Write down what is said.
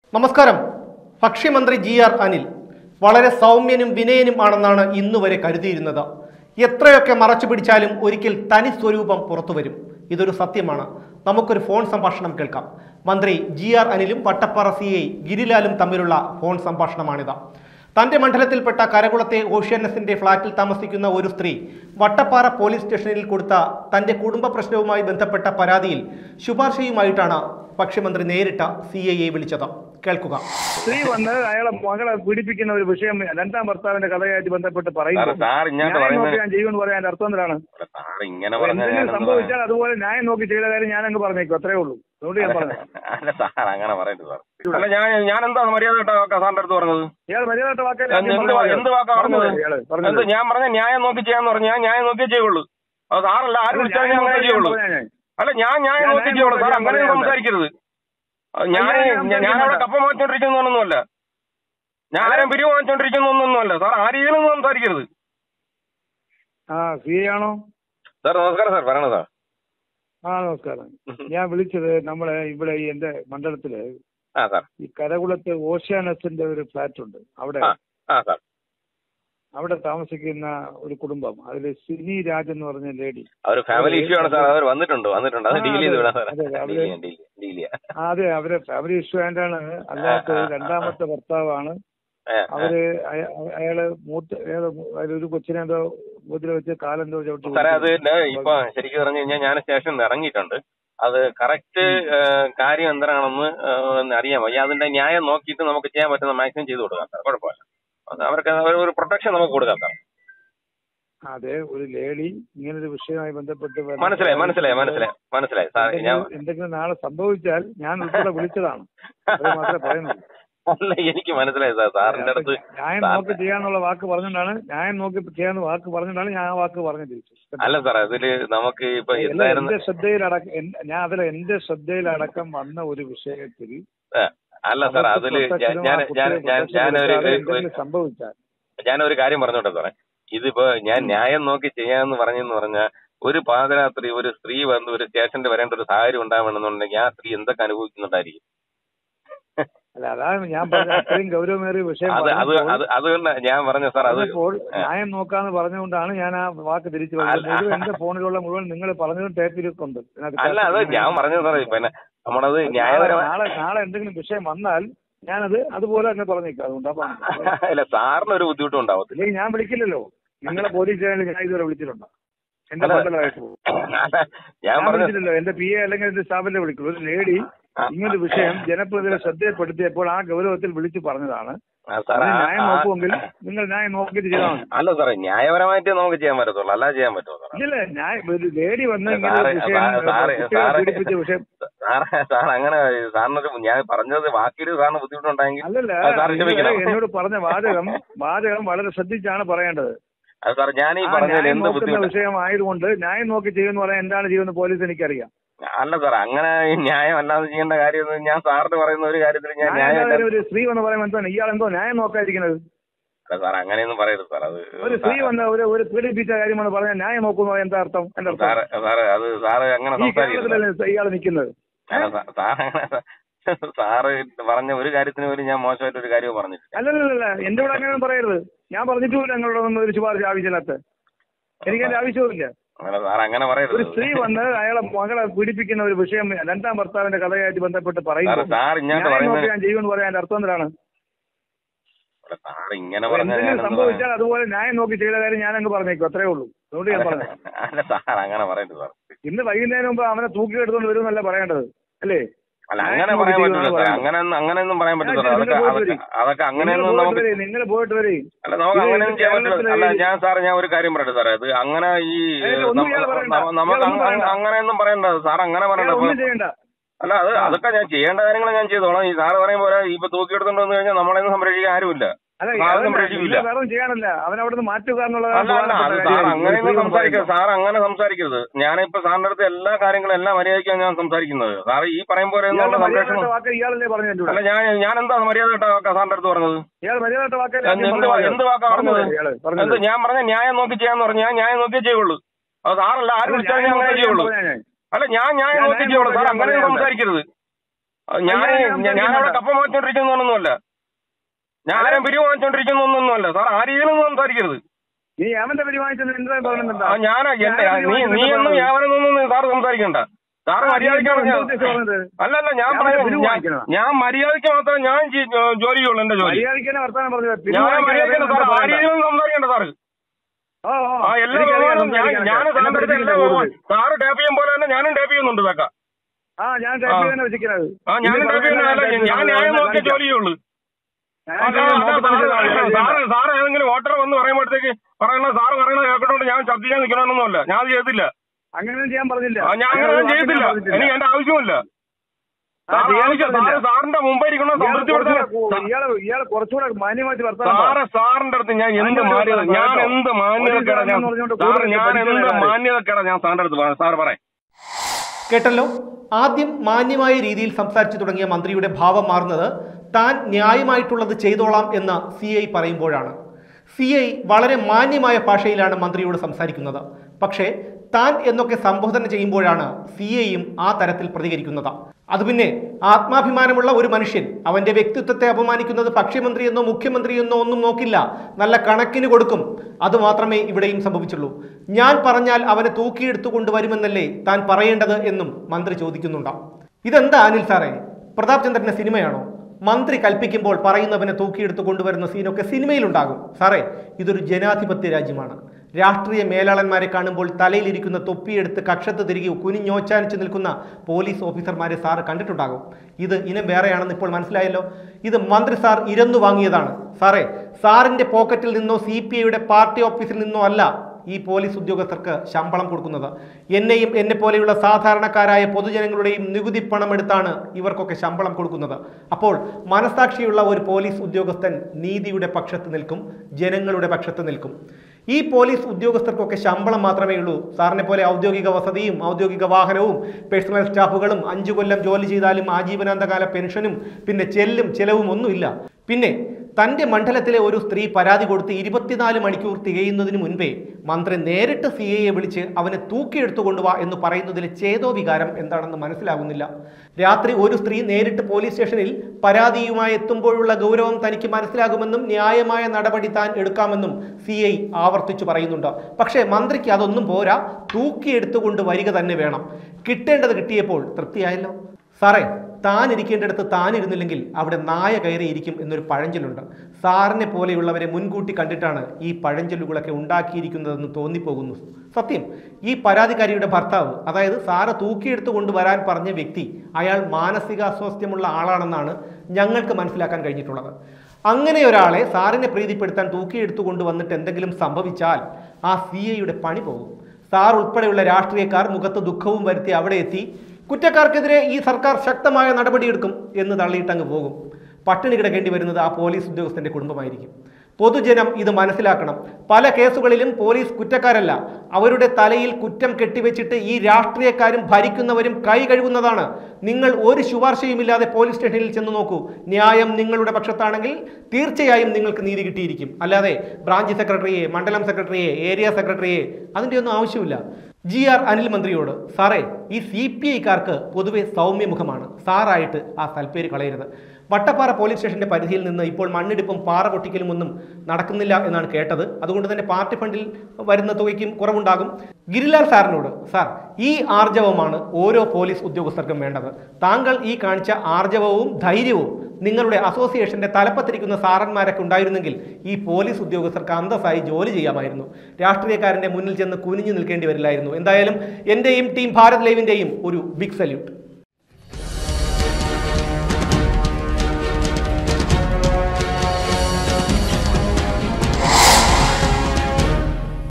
നമസ്കാരം ഭക്ഷ്യമന്ത്രി G R Anil വളരെ സൗമ്യനും വിനയനും ആണെന്നാണ് ഇന്നുവരെ കരുതിയിരുന്നത് എത്രയൊക്കെ മറച്ചു പിടിച്ചാലും ഒരിക്കൽ തനി സ്വരൂപം പുറത്തു വരും ഇതൊരു സത്യമാണ് നമുക്കൊരു ഫോൺ സംഭാഷണം കേൾക്കാം മന്ത്രി ജി ആർ അനിലും വട്ടപ്പാറ സി ഐ ഗിരിലാലും തമ്മിലുള്ള ഫോൺ സംഭാഷണമാണിത് തന്റെ മണ്ഡലത്തിൽപ്പെട്ട കരകുളത്തെ ഓഷ്യാനസിന്റെ ഫ്ളാറ്റിൽ താമസിക്കുന്ന ഒരു സ്ത്രീ വട്ടപ്പാറ പോലീസ് സ്റ്റേഷനിൽ കൊടുത്ത തന്റെ കുടുംബ പ്രശ്നവുമായി ബന്ധപ്പെട്ട പരാതിയിൽ ശുപാർശയുമായിട്ടാണ് ഭക്ഷ്യമന്ത്രി നേരിട്ട സി ഐ എ വിളിച്ചത് കേൾക്കുക സ്ത്രീ വന്ന് അയാളെ മകളെ പീഡിപ്പിക്കുന്ന ഒരു വിഷയം രണ്ടാം ഭർത്താവിന്റെ കഥയായിട്ട് ബന്ധപ്പെട്ട് പറയുമ്പോൾ സാർ, സാർ ഇങ്ങോട്ട് ന്യായം പറയുന്നത് നോക്കി ഞാൻ ചെയ്യുമെന്ന് പറയാൻ അർത്ഥം എന്താണ് അല്ല, സാർ ഇങ്ങനെ പറഞ്ഞാൽ എന്തെങ്കിലും ഞാനെന്ത് സംഭവിച്ചാൽ പറയാൻ? അതുപോലെ ന്യായം നോക്കി ചെയ്ത കാര്യം ഞാൻ അങ്ങ് പറഞ്ഞേക്കും അത്രേ ഉള്ളൂ അതുകൊണ്ട് ഞാൻ പറഞ്ഞു അല്ല സാർ അങ്ങനെ പറയരുത് സാർ അല്ല ഞാൻ ഞാൻ എന്താ മര്യാദ കേട്ടോ സാറിന്റെ അടുത്ത് പറഞ്ഞത് ഇയാൾ മര്യാദ വാക്കല്ല എന്ത് എന്ത് വാ- എന്ത് വാക്കാ പറഞ്ഞത് എന്ത് ഞാൻ പറഞ്ഞ ന്യായം നോക്കി ചെയ്യാന്ന് പറഞ്ഞു ഞാൻ ന്യായം നോക്കിയേ ചെയ്യുള്ളൂ അത് സാറല്ല ആര് വിളിച്ചാൽ ഞാൻ അങ്ങനെ ചെയ്യുള്ളൂ അല്ല ഞാൻ ന്യായം ഞാൻ നോക്കി ന്യായം ചെയ്യുള്ളൂ സാർ നോക്കി അങ്ങനെ ഞാൻ സംസാരിക്കരുത് അത് ഞാൻ ഞാൻ ന്യായം ഞാൻ- ഞാൻ അവിടെ കപ്പ മാറ്റിക്കൊണ്ടിരിക്കുന്നൊന്നുമല്ല ഞാൻ ആരും പിരിവ് വാങ്ങിച്ചോണ്ടിരിക്കുന്നൊന്നുമല്ല സാർ ആ രീതിയിലൊന്നും സംസാരിക്കരുത് ആ സി ആണോ സാർ നമസ്കാരം സാർ പറയണ സാർ ആ നമസ്കാരം ഞാൻ വിളിച്ചത് നമ്മളെ ഇവിടെ ഈ എന്റെ മണ്ഡലത്തില് ആ സാർ ഈ കരകുളത്ത് ഓഷ്യാനസിന്റെ ഒരു ഫ്ലാറ്റ് ഉണ്ട് അവിടെ ആ ആ സാർ അവിടെ താമസിക്കുന്ന ഒരു കുടുംബം അതിൽ സിനി രാജ് എന്ന് പറഞ്ഞ ലേഡി ഒരു ഫാമിലി ഇഷ്യൂ ആണ് സാർ അവർ വന്നിട്ടുണ്ട് വന്നിട്ടുണ്ട് അത് ആ, ഡീൽ ചെയ്ത് അതെ, വിടാം സാർ അതെ, ഡീൽ അവര് ചെയ്യാം ഡീൽ ചെയ്യാം ഡീൽ ചെയ്യാം ആ, അതെ അവരെ ഫാമിലി ഇഷ്യൂ ആയിട്ടാണ് അല്ലാത്ത ആ, ആ, ആ. രണ്ടാമത്തെ ഭർത്താവാണ് ഏ, ഏ. അവര് അയ- അയ- അയാള് മൂത്ത് ഏതോ ഒരു കൊച്ചിനെ എന്തോ മൂത്തില് വെച്ച് കാലെന്തോ ചവിട്ടി സാറേ അത് വീഴ്ത്തി. ന- ഇപ്പൊ ശരിക്കും പറഞ്ഞു കഴിഞ്ഞാൽ ഞാൻ സ്റ്റേഷനിൽ നിന്ന് ഇറങ്ങിയിട്ടുണ്ട് അത് കറക്റ്റ് കാര്യം എന്താണെന്ന് ഏഹ്, അറിയാൻ വയ്യ അതിന്റെ ന്യായം നോക്കിയിട്ട് നമുക്ക് ചെയ്യാൻ പറ്റുന്ന മാക്സിമം ചെയ്തു കൊടുക്കാം സാർ കുഴപ്പമില്ല അത് അവർക്ക് ഒരു- ഒരു പ്രൊട്ടക്ഷൻ നമുക്ക് കൊടുക്കാം സാർ അതെ ഒരു ലേഡി ഇങ്ങനൊരു വിഷയവുമായി ബന്ധപ്പെട്ട് വന്ന് മനസ്സിലായി മനസ്സിലായി മനസ്സിലായി മനസ്സിലായി സാർ ഞാൻ എന്തെങ്കിലും- എന്തെങ്കിലും നാളെ സംഭവിച്ചാൽ ഞാൻ ഉൾപ്പെടെ വിളിച്ചതാണ് അത് മാത്രമേ പറയുന്നുള്ളൂ അല്ല എനിക്ക് മനസ്സിലായി സാർ സാറിന്റെ അടുത്ത് ന്യായം സാർ- നോക്കി ചെയ്യാന്നുള്ള വാക്ക് പറഞ്ഞുകൊണ്ടാണ് ന്യായം നോക്കി ചെയ്യാന്ന് വാക്ക് പറഞ്ഞുകൊണ്ടാണ് ഞാൻ ആ വാക്ക് പറഞ്ഞു തിരിച്ചു അല്ല സാർ അതില് നമുക്ക് ഇപ്പൊ അല്ല, എന്തായിരുന്നു എന്റെ ശ്രദ്ധയിലടക്കം എൻ- ഞാൻ അതിൽ എന്റെ ശ്രദ്ധയിലടക്കം വന്ന ഒരു വിഷയത്തിൽ ഏ, അല്ല സാർ അവർക്ക് അതില് protection ഉം ഞാൻ ആ ഞാൻ കുട്ടിയെ ഞാൻ protection ഞാനൊരു കൊടുക്കാതെ ഒരു- എന്തെങ്കിലും സംഭവിച്ചാൽ ഞാനൊരു കാര്യം പറഞ്ഞോട്ടെ സാറേ ഇതിപ്പോ ഞാൻ ന്യായം നോക്കി ചെയ്യാന്ന് പറഞ്ഞെന്ന് പറഞ്ഞാൽ ഒരു പാതിരാത്രി ഒരു സ്ത്രീ വന്ന് ഒരു സ്റ്റേഷനിൽ വരേണ്ട ഒരു സാഹചര്യം ഉണ്ടാവണമെന്നുണ്ടെങ്കിൽ ആ സ്ത്രീ എന്തൊക്കെ അനുഭവിക്കുന്നുണ്ടായിരിക്കും അല്ല അതാണ് ഞാൻ പറഞ്ഞ അത്രയും ഗൗരവമേറിയ വിഷയം അത് അത് പറഞ്ഞപ്പോൾ- അത് അതുകൊണ്ട് ഞാൻ പറഞ്ഞു സാർ അത് പറഞ്ഞപ്പോൾ ന്യായം നോക്കാന്ന് പറഞ്ഞുകൊണ്ടാണ് ഞാൻ ആ വാക്ക് തിരിച്ചു പറഞ്ഞത് അല്ല. മുഴുവൻ എന്റെ ഫോണിലുള്ള മുഴുവൻ നിങ്ങൾ പറഞ്ഞതും ടേപ്പിലൊക്കെ അല്ല അത് ഞാൻ പറഞ്ഞു സാറേ പിന്നെ നമ്മളത് ന്യായപരമായി നാളെ നാളെ എന്തെങ്കിലും വിഷയം വന്നാൽ ഞാനത് അതുപോലെ തന്നെ പറഞ്ഞേക്കാം അതുകൊണ്ടാ പറഞ്ഞത് അല്ല സാറിന് ഒരു ബുദ്ധിമുട്ടും ഉണ്ടാവത്തില്ല ഇല്ലെങ്കിൽ ഞാൻ വിളിക്കില്ലല്ലോ നിങ്ങളെ പോലീസ് സ്റ്റേഷനിൽ ഞാൻ ഇതുവരെ വിളിച്ചിട്ടുണ്ടോ എന്റെ അല്ല. മണ്ഡലമായിട്ട് ഞാൻ ഞാൻ പറഞ്ഞു വിളിച്ചില്ലല്ലോ എന്റെ പി എ അല്ലെങ്കിൽ എന്റെ സ്റ്റാഫിനെ വിളിക്കുള്ളൂ ഒരു ലേഡി ഇങ്ങനൊരു വിഷയം ജനപ്രതിനിധികളെ ശ്രദ്ധയിൽപ്പെടുത്തിയപ്പോൾ ആ ഗൗരവത്തിൽ വിളിച്ചു പറഞ്ഞതാണ് ആ, സാർ അതിന് ആ- ന്യായം ആ- നോക്കുമെങ്കിൽ നിങ്ങൾ ന്യായം നോക്കിയിട്ട് ചെയ്താൽ മതി അല്ല സാറേ ന്യായപരമായിട്ടേ നമുക്ക് ചെയ്യാൻ പറ്റത്തുള്ളൂ അല്ലാതെ ചെയ്യാൻ പറ്റുമോ സാറേ ഇല്ല ഞാൻ ഒരു ലേഡി വന്ന് ഇങ്ങനെ ഒരു സാറേ വിഷയം സാറേ കുട്ടികളെ സാറേ പീഡിപ്പിച്ച വിഷയം സാറേ സാർ അങ്ങനെ സാറിനൊരു ഞാൻ പറഞ്ഞത് വാക്കിൽ സാറിന് ബുദ്ധിമുട്ടുണ്ടെങ്കിൽ അല്ലല്ല അത് സാർ നിങ്ങൾ ക്ഷമിക്കണം എന്നോട് പറഞ്ഞ വാചകം വാചകം വളരെ ശ്രദ്ധിച്ചാണ് പറയേണ്ടത് അത് സാർ ഞാൻ ഈ ആ പറഞ്ഞതിൽ ന്യായം എന്ത് നോക്കുന്ന ബുദ്ധിമുട്ട് വിഷയം ആയതുകൊണ്ട് ന്യായം നോക്കി ചെയ്യുമെന്ന് പറയാൻ എന്താണ് ചെയ്യുമെന്ന് പോലീസ് എനിക്കറിയാം അല്ല സാർ അങ്ങനെ ഈ ന്യായം അല്ലാതെ ചെയ്യേണ്ട കാര്യം ഞാൻ സാറിന് പറയുന്ന ഒരു കാര്യത്തിൽ ഞാൻ ന്യായം ന്യായം ഇല്ലാതെ ഒരു സ്ത്രീ എന്ന് പറയുമ്പോൾ എന്താണ് ഇയാൾ എന്തോ ന്യായം നോക്കാതിരിക്കുന്നത് അല്ല സാർ അങ്ങനെയൊന്നും പറയരുത് സാർ അത് ഒരു സ്ത്രീ വന്ന് ഒരു ഒരു പീഡിപ്പിച്ച കാര്യമാണ് പറഞ്ഞാൽ ന്യായം നോക്കുന്നു എന്താ അർത്ഥം എന്റെ അർത്ഥം സാറ് സാറ് അത് സാറ് അങ്ങനെ ഈ സംസാരിക്കരുത് കേരളത്തിലല്ലേ ഇയാൾ നിൽക്കുന്നത് അല്ല സാ- സാർ അങ്ങനെ സാറ് പറഞ്ഞ ഒരു കാര്യത്തിന് പോലും ഞാൻ മോശമായിട്ട് ഒരു കാര്യവും പറഞ്ഞിട്ടില്ല അല്ലല്ലല്ല എന്റെ കൂടെ അങ്ങനെ പറയരുത് ഞാൻ പറഞ്ഞിട്ടുമില്ല നിങ്ങളോടൊന്നും ഒരു ശുപാർശ ആവശ്യമില്ലാത്ത എനിക്ക് അതിന്റെ ആവശ്യവുമില്ല അങ്ങനെ സാർ അങ്ങനെ ഒരു പറയരുത് സ്ത്രീ വന്ന് അയാളെ മകളെ പീഡിപ്പിക്കുന്ന ഒരു വിഷയം രണ്ടാം ഭർത്താവിന്റെ കഥയായിട്ട് ബന്ധപ്പെട്ട് സാർ പറയുമ്പോൾ സാർ ഇങ്ങോട്ട് ന്യായം പറയുന്നത് നോക്കി ഞാൻ ചെയ്യുമെന്ന് പറയാൻ അർത്ഥം എന്താണ് അല്ല, സാർ ഇങ്ങനെ പറഞ്ഞാൽ ഞാൻ എന്തെങ്കിലും എന്ത് സംഭവിച്ചാൽ പറയാൻ? അതുപോലെ ന്യായം നോക്കി ചെയ്ത കാര്യം ഞാൻ അങ്ങ് പറഞ്ഞേക്കും അത്രേ ഉള്ളൂ അതുകൊണ്ട് ഞാൻ പറഞ്ഞു അല്ല സാർ അങ്ങനെ പറയരുത് സാർ ഇന്ന് വൈകുന്നേരം മുമ്പ് അവനെ തൂക്കി എടുത്തോണ്ട് വരും എന്നല്ല പറയേണ്ടത് അല്ലേ അല്ല ന്യായം അങ്ങനെ നോക്കി പറയാൻ ചെയ്യുമെന്നാണ് പറ്റില്ല സാർ പറയുന്നത്. അങ്ങനെയൊന്നും അങ്ങനെയൊന്നും പറയാൻ പറ്റില്ല സാർ ഞാൻ അതൊക്കെ ഇതിന്റെ അതൊക്കെ പോയിട്ട് അതൊക്കെ അങ്ങനെയൊന്നും നമുക്ക് നിങ്ങൾ പോയിട്ട് വരെ അല്ല നമുക്ക് ഇത് അങ്ങനെയൊന്നും ചെയ്യാൻ പറ്റില്ല കേരളത്തിലെ അല്ല ഈ- ഞാൻ സാർ ഞാൻ ഒരു കാര്യം പറയട്ടെ സാറേ അത് അങ്ങനെ ഈ ഏയ് ഒന്നും നമ്മ- ഇയാൾ പറയണ്ട. നമ്മ- നമുക്ക് ഇയാൾ ഒന്നും അങ്ങ- പറയണ്ട. അങ്ങനെയൊന്നും പറയണ്ട സാർ അങ്ങനെ പറയണ്ട ഒന്നും ഇപ്പൊ- ചെയ്യണ്ട അല്ല അത് അതൊക്കെ ഞാൻ ചെയ്യേണ്ട കാര്യങ്ങൾ ഞാൻ ചെയ്തോളാം ഈ സാറ് പറയും പോലെ ഇപ്പൊ തൂക്കിയെടുത്തോണ്ട് വന്നു കഴിഞ്ഞാൽ നമ്മളെ ഒന്നും സംരക്ഷിക്കാൻ ആരുമില്ല അല്ല സാർ അതല്ല, സംരക്ഷിക്കില്ല ഇത് വേറെ ഒന്നും ചെയ്യാനല്ല അവൻ അവിടെ നിന്ന് മാറ്റുക എന്നുള്ളതാണ് അല്ല അല്ല അത് പ്രധാനപ്പെട്ട സാർ കാര്യം. അങ്ങനെയൊന്നും ഒരു സ്ത്രീ സംസാരിക്കരുത് പറയുമ്പോൾ. സാർ അങ്ങനെ സംസാരിക്കരുത് ഞാനിപ്പോ സാറിന്റെ അടുത്ത് എല്ലാ കാര്യങ്ങളും എല്ലാം മര്യാദയ്ക്കാണ് ഞാൻ സംസാരിക്കുന്നത് സാർ ഈ പറയും പോലെ ഒന്നും ഇയാളുടെ ഉള്ള മര്യാദ സംരക്ഷണം വാക്ക് ഇയാളല്ലേ പറഞ്ഞു എൻ്റെ കൂടെ. അല്ല ഞാൻ ഞാൻ എന്താ മര്യാദ കേട്ടോ സാറിന്റെ അടുത്ത് പറഞ്ഞത് ഇയാൾ മര്യാദ വാക്കല്ലേ എന്ത് ആദ്യം എന്ത് വാ- പറഞ്ഞത്? എന്ത് വാക്കാ പറഞ്ഞത് പറഞ്ഞത് ഇയാള്, പറഞ്ഞത്. എന്ത് ഞാൻ പറഞ്ഞ ന്യായം നോക്കി ചെയ്യാന്ന് പറഞ്ഞു ഞാൻ ന്യായം നോക്കിയേ ചെയ്യുള്ളൂ അത് സാറല്ല ആര് അല്ല, വിളിച്ചാലും ഞാൻ ന്യായം അങ്ങനെ നോക്കാൻ ചെയ്യുള്ളൂ പറഞ്ഞാ ഞാൻ. അല്ല ഞാൻ ന്യായം ഞാൻ നോക്കി ന്യായം ചെയ്യുള്ളൂ സാർ നോക്കാൻ അങ്ങനെ പറയാം. സംസാരിക്കരുത് ഞാൻ ഞാൻ അവിടെ കപ്പ വാങ്ങിച്ചോണ്ടിരിക്കുന്നൊന്നുമല്ല ഞാൻ ആരും പിരിവ് വാങ്ങിച്ചോണ്ടിരിക്കുന്നൊന്നുമല്ല സാർ ആ രീതിയിലൊന്നും സംസാരിക്കരുത് നീ അവന്റെ പരിപാടിച്ചത് എന്താ ആ പറയുന്നുണ്ടാ ഞാൻ എന്റെ നീ നീ എന്നും യാവനെന്നൊന്നും സാറ് സംസാരിക്കണ്ട സാറ് മര്യാദയ്ക്കാണ് ഞാൻ അല്ലല്ല ഞാൻ ഞാൻ പറയുന്നത് പിരിവ് ഞാൻ- വാങ്ങിക്കണതാ. ഞാൻ മര്യാദയ്ക്ക് മാത്രമേ ഞാൻ ജി- ജോലി ചെയ്യുള്ളൂ എന്റെ ജോലി മര്യാദയ്ക്ക് വർത്താനം പറഞ്ഞത് ഞാൻ മര്യാദയ്ക്കാണ് സാർ ആ രീതിയിലൊന്നും സംസാരിക്കണ്ട സാറ് ആ എല്ലാ വ്യവഹാരവും ഞാൻ ഞാൻ സാറിന്റെ അടുത്ത് എല്ലാ വ്യവഹാരവും സാറ് ടാപ്പ് ചെയ്യും പോലെ തന്നെ ഞാനും ടാപ്പ് ചെയ്യുന്നുണ്ട് ഇതൊക്കെ ആ ഞാൻ ടൈപ്പ് തന്നെ വെച്ചിരിക്കുന്നത് ആ ഞാനും ടാപ്പ് ചെയ്യുന്നതല്ല ഞാൻ ന്യായം നോക്കിയ ജോലി ചെയ്യുള്ളൂ അല്ല, അല്ല, സാറ് സാറ് സാറ് ഏതെങ്കിലും വോട്ടർ വന്ന് പറയുമ്പോഴത്തേക്ക് പറയണ സാറ് പറയണ കേൾക്കണോണ്ട് ഞാൻ ചർച്ച ചെയ്യാൻ നിൽക്കണമെന്നൊന്നുമല്ല ഞാൻ അത് ചെയ്തില്ല അങ്ങനെ ചെയ്യാൻ പറഞ്ഞില്ല ആ, ഞാൻ അങ്ങനെ ഒന്നും ചെയ്തില്ല എനിക്ക് എന്റെ ആവശ്യമില്ല സാറ് ആവശ്യം സാറ് സാറിന്റെ മുമ്പേ ഇരിക്കണോ സംതൃപ്തിപ്പെടുത്താൻ ഇയാള് ഇയാള് കുറച്ചുകൂടെ മാന്യമായിട്ട് വർത്താനം പറ. സാറ് സാറിന്റെ അടുത്ത് ഞാൻ എന്ത് മാന്യത ഞാൻ എന്ത് മാന്യതക്കേടാ ഞാൻ സാറ് ഞാൻ എന്ത് മാന്യതക്കേടാ ഞാൻ സാറിന്റെ അടുത്ത് പറയാം സാറ് പറയാം കേട്ടല്ലോ ആദ്യം മാന്യമായ രീതിയിൽ സംസാരിച്ചു തുടങ്ങിയ മന്ത്രിയുടെ ഭാവം മാറുന്നത് താൻ ന്യായമായിട്ടുള്ളത് ചെയ്തോളാം എന്ന് സി ഐ പറയുമ്പോഴാണ് സി ഐ വളരെ മാന്യമായ ഭാഷയിലാണ് മന്ത്രിയോട് സംസാരിക്കുന്നത് പക്ഷേ താൻ എന്നൊക്കെ സംബോധന ചെയ്യുമ്പോഴാണ് സി ഐയും ആ തരത്തിൽ പ്രതികരിക്കുന്നത് അത് പിന്നെ ആത്മാഭിമാനമുള്ള ഒരു മനുഷ്യൻ അവന്റെ വ്യക്തിത്വത്തെ അപമാനിക്കുന്നത് ഭക്ഷ്യമന്ത്രിയെന്നോ മുഖ്യമന്ത്രിയെന്നോ ഒന്നും നോക്കില്ല നല്ല കണക്കിന് കൊടുക്കും അത് മാത്രമേ ഇവിടെയും സംഭവിച്ചുള്ളൂ ഞാൻ പറഞ്ഞാൽ അവനെ തൂക്കിയെടുത്തു കൊണ്ടുവരുമെന്നല്ലേ താൻ പറയേണ്ടത് എന്നും മന്ത്രി ചോദിക്കുന്നുണ്ട് ഇതെന്താ അനിൽ സാറേ പ്രതാപ് ചന്ദ്രന്റെ സിനിമയാണോ മന്ത്രി കൽപ്പിക്കുമ്പോൾ പറയുന്നവനെ തൂക്കിയെടുത്ത് കൊണ്ടുവരുന്ന സീനൊക്കെ സിനിമയിലുണ്ടാകും സാറേ ഇതൊരു ജനാധിപത്യ രാജ്യമാണ് രാഷ്ട്രീയ മേലാളന്മാരെ കാണുമ്പോൾ തലയിലിരിക്കുന്ന തൊപ്പിയെടുത്ത് കക്ഷത്ത് തിരികെ കുനിഞ്ഞോച്ചാനിച്ച് നിൽക്കുന്ന പോലീസ് ഓഫീസർമാരെ സാറ് കണ്ടിട്ടുണ്ടാകും ഇത് ഇനം വേറെയാണെന്ന് ഇപ്പോൾ മനസ്സിലായല്ലോ ഇത് മന്ത്രി സാർ ഇരന്നു വാങ്ങിയതാണ് സാറേ സാറിന്റെ പോക്കറ്റിൽ നിന്നോ സി പി ഐയുടെ പാർട്ടി ഓഫീസിൽ നിന്നോ അല്ല ഈ പോലീസ് ഉദ്യോഗസ്ഥർക്ക് ശമ്പളം കൊടുക്കുന്നത് എന്നെയും എന്നെ പോലെയുള്ള സാധാരണക്കാരായ പൊതുജനങ്ങളുടെയും നികുതി പണം എടുത്താണ് ഇവർക്കൊക്കെ ശമ്പളം കൊടുക്കുന്നത് അപ്പോൾ മനസാക്ഷിയുള്ള ഒരു പോലീസ് ഉദ്യോഗസ്ഥൻ നീതിയുടെ പക്ഷത്ത് നിൽക്കും ജനങ്ങളുടെ പക്ഷത്ത് നിൽക്കും ഈ പോലീസ് ഉദ്യോഗസ്ഥർക്കൊക്കെ ശമ്പളം മാത്രമേ ഉള്ളൂ സാറിനെ പോലെ ഔദ്യോഗിക വസതിയും ഔദ്യോഗിക വാഹനവും പേഴ്സണൽ സ്റ്റാഫുകളും അഞ്ചു കൊല്ലം ജോലി ചെയ്താലും ആജീവനാന്തകാല പെൻഷനും പിന്നെ ചെല്ലും ചെലവും ഒന്നുമില്ല പിന്നെ തന്റെ മണ്ഡലത്തിലെ ഒരു സ്ത്രീ പരാതി കൊടുത്ത് ഇരുപത്തിനാല് മണിക്കൂർ തികയുന്നതിന് മുൻപേ മന്ത്രി നേരിട്ട് സി ഐയെ വിളിച്ച് അവനെ തൂക്കിയെടുത്തു കൊണ്ടുവാ എന്ന് പറയുന്നതിലെ ചേതോ വികാരം എന്താണെന്ന് മനസ്സിലാകുന്നില്ല രാത്രി ഒരു സ്ത്രീ നേരിട്ട് പോലീസ് സ്റ്റേഷനിൽ പരാതിയുമായി എത്തുമ്പോഴുള്ള ഗൗരവം തനിക്ക് മനസ്സിലാകുമെന്നും ന്യായമായ നടപടി താൻ എടുക്കാമെന്നും സി ഐ ആവർത്തിച്ചു പറയുന്നുണ്ട് പക്ഷേ മന്ത്രിക്ക് അതൊന്നും പോരാ തൂക്കിയെടുത്തുകൊണ്ട് വരിക തന്നെ വേണം കിട്ടേണ്ടത് കിട്ടിയപ്പോൾ തൃപ്തിയായല്ലോ സാറേ താൻ ഇരിക്കേണ്ടടുത്ത് താൻ ഇരുന്നില്ലെങ്കിൽ അവിടെ നായ കയറി ഇരിക്കും എന്നൊരു പഴഞ്ചൊല്ലുണ്ട് സാറിനെ പോലെയുള്ളവരെ മുൻകൂട്ടി കണ്ടിട്ടാണ് ഈ പഴഞ്ചൊല്ലുകളൊക്കെ ഉണ്ടാക്കിയിരിക്കുന്നതെന്ന് തോന്നിപ്പോകുന്നു സത്യം ഈ പരാതിക്കാരിയുടെ ഭർത്താവ് അതായത് സാറ് തൂക്കിയെടുത്ത് കൊണ്ടുവരാൻ പറഞ്ഞ വ്യക്തി അയാൾ മാനസികാസ്വാസ്ഥ്യമുള്ള ആളാണെന്നാണ് ഞങ്ങൾക്ക് മനസ്സിലാക്കാൻ കഴിഞ്ഞിട്ടുള്ളത് അങ്ങനെ ഒരാളെ സാറിനെ പ്രീതിപ്പെടുത്താൻ തൂക്കിയെടുത്തു കൊണ്ടുവന്നിട്ട് എന്തെങ്കിലും സംഭവിച്ചാൽ ആ സി ഐയുടെ പണി പോകും സാർ ഉൾപ്പെടെയുള്ള രാഷ്ട്രീയക്കാർ മുഖത്ത് ദുഃഖവും വരുത്തി അവിടെ എത്തി കുറ്റക്കാർക്കെതിരെ ഈ സർക്കാർ ശക്തമായ നടപടിയെടുക്കും എന്ന് തള്ളിയിട്ടങ്ങ് പോകും പട്ടിണി കിടക്കേണ്ടി വരുന്നത് ആ പോലീസ് ഉദ്യോഗസ്ഥന്റെ കുടുംബമായിരിക്കും പൊതുജനം ഇത് മനസ്സിലാക്കണം പല കേസുകളിലും പോലീസ് കുറ്റക്കാരല്ല അവരുടെ തലയിൽ കുറ്റം കെട്ടിവെച്ചിട്ട് ഈ രാഷ്ട്രീയക്കാരും ഭരിക്കുന്നവരും കൈ കഴുകുന്നതാണ് നിങ്ങൾ ഒരു ശുപാർശയുമില്ലാതെ പോലീസ് സ്റ്റേഷനിൽ ചെന്ന് നോക്കൂ ന്യായം നിങ്ങളുടെ പക്ഷത്താണെങ്കിൽ തീർച്ചയായും നിങ്ങൾക്ക് നീതി കിട്ടിയിരിക്കും അല്ലാതെ ബ്രാഞ്ച് സെക്രട്ടറിയെ മണ്ഡലം സെക്രട്ടറിയെ ഏരിയ സെക്രട്ടറിയെ അതിൻ്റെ ഒന്നും ആവശ്യമില്ല ജി ആർ അനിൽ മന്ത്രിയോട് സാറേ ഈ സി പി ഐക്കാർക്ക് പൊതുവെ സൗമ്യമുഖമാണ് സാറായിട്ട് ആ സൽപ്പേര് കളയരുത് വട്ടപ്പാറ പോലീസ് സ്റ്റേഷന്റെ പരിധിയിൽ നിന്ന് ഇപ്പോൾ മണ്ണിടിപ്പും പാറ പൊട്ടിക്കലും ഒന്നും നടക്കുന്നില്ല എന്നാണ് കേട്ടത് അതുകൊണ്ട് തന്നെ പാർട്ടി ഫണ്ടിൽ വരുന്ന തുകയ്ക്കും കുറവുണ്ടാകും ഗിരിലാൽ സാറിനോട് സാർ ഈ ആർജവമാണ് ഓരോ പോലീസ് ഉദ്യോഗസ്ഥർക്കും വേണ്ടത് താങ്കൾ ഈ കാണിച്ച ആർജവവും ധൈര്യവും നിങ്ങളുടെ അസോസിയേഷന്റെ തലപ്പത്തിരിക്കുന്ന സാറന്മാരൊക്കെ ഉണ്ടായിരുന്നെങ്കിൽ ഈ പോലീസ് ഉദ്യോഗസ്ഥർക്ക് അന്തസ്സായി ജോലി ചെയ്യാമായിരുന്നു രാഷ്ട്രീയക്കാരന്റെ മുന്നിൽ ചെന്ന് കുനിഞ്ഞു നിൽക്കേണ്ടി വരില്ലായിരുന്നു എന്തായാലും എന്റെയും ടീം ഭാരത് ലൈവിന്റെയും ഒരു ബിഗ് സല്യൂട്ട്